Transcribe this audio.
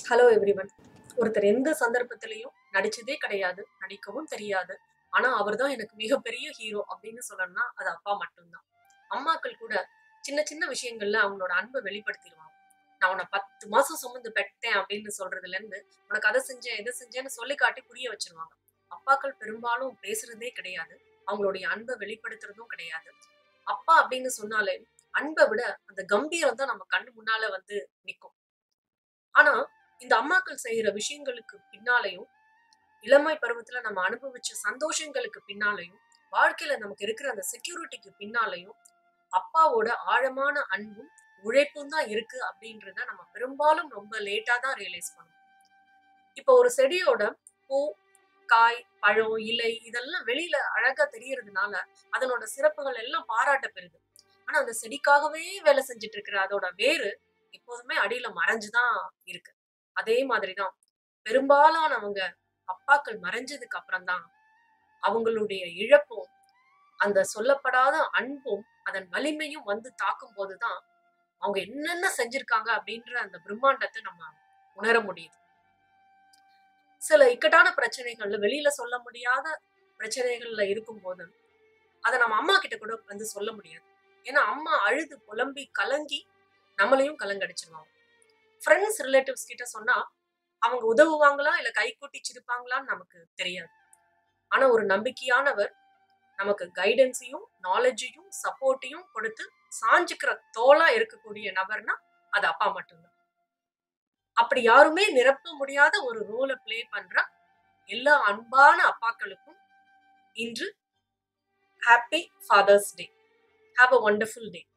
hello everyone ஒருத்தர் எந்த சந்தர்ப்பத்திலையும் நடிச்சதே கிடையாது நடிக்கவும் தெரியாது ஆனா அவர்தான் எனக்கு மிகப்பெரிய ஹீரோ அப்படின்னு சொல்லணும்னா அது அப்பா மட்டும்தான் அம்மாக்கள் கூட சின்ன சின்ன விஷயங்கள்ல அவங்களோட அன்பை வெளிப்படுத்திடுவாங்க நான் உன்னை பத்து மாசம் சுமந்து பெட்டேன் அப்படின்னு சொல்றதுல இருந்து உனக்கு அதை செஞ்சேன் இதை செஞ்சேன்னு சொல்லி காட்டி புரிய வச்சிருவாங்க அப்பாக்கள் பெரும்பாலும் பேசுறதே கிடையாது அவங்களுடைய அன்பை வெளிப்படுத்துறதும் கிடையாது அப்பா அப்படின்னு சொன்னாலே அன்பை விட அந்த கம்பீரம் தான் நம்ம கண்ணு முன்னால வந்து நிற்கும் ஆனா இந்த அம்மாக்கள் செய்யற விஷயங்களுக்கு பின்னாலையும் இளமை பருவத்துல நம்ம அனுபவிச்ச சந்தோஷங்களுக்கு பின்னாலையும் வாழ்க்கையில நமக்கு இருக்கிற அந்த செக்யூரிட்டிக்கு பின்னாலையும் அப்பாவோட ஆழமான அன்பும் உழைப்பும் தான் இருக்கு அப்படின்றத நம்ம பெரும்பாலும் ரொம்ப லேட்டா தான் ரியலைஸ் பண்ணுவோம் இப்போ ஒரு செடியோட பூ காய் பழம் இலை இதெல்லாம் வெளியில அழகா தெரியறதுனால அதனோட சிறப்புகள் எல்லாம் பாராட்ட பெறுது ஆனா அந்த செடிக்காகவே வேலை செஞ்சுட்டு இருக்கிற அதோட வேறு எப்போதுமே அடியில மறைஞ்சுதான் இருக்கு அதே மாதிரிதான் பெரும்பாலானவங்க அப்பாக்கள் மறைஞ்சதுக்கு அப்புறம் தான் அவங்களுடைய இழப்பும் அந்த சொல்லப்படாத அன்பும் அதன் வலிமையும் வந்து தாக்கும் போதுதான் அவங்க என்னென்ன செஞ்சிருக்காங்க அப்படின்ற அந்த பிரம்மாண்டத்தை நம்ம உணர முடியுது சில இக்கட்டான பிரச்சனைகள்ல வெளியில சொல்ல முடியாத பிரச்சனைகள்ல இருக்கும்போது அதை நம்ம அம்மா கிட்ட கூட வந்து சொல்ல முடியாது ஏன்னா அம்மா அழுது புலம்பி கலங்கி நம்மளையும் கலங்கடிச்சிருவாங்க ஃப்ரெண்ட்ஸ் ரிலேட்டிவ்ஸ் கிட்ட சொன்னா அவங்க உதவுவாங்களா இல்ல கை கூட்டி சிரிப்பாங்களான்னு நமக்கு தெரியாது ஆனா ஒரு நம்பிக்கையானவர் நமக்கு கைடன்ஸையும் நாலேஜையும் சப்போர்ட்டையும் கொடுத்து சாஞ்சுக்கிற தோளா இருக்கக்கூடிய நபர்னா அது அப்பா மட்டும்தான் அப்படி யாருமே நிரப்ப முடியாத ஒரு ரோலை பிளே பண்ற எல்லா அன்பான அப்பாக்களுக்கும் இன்று happy father's day have a wonderful day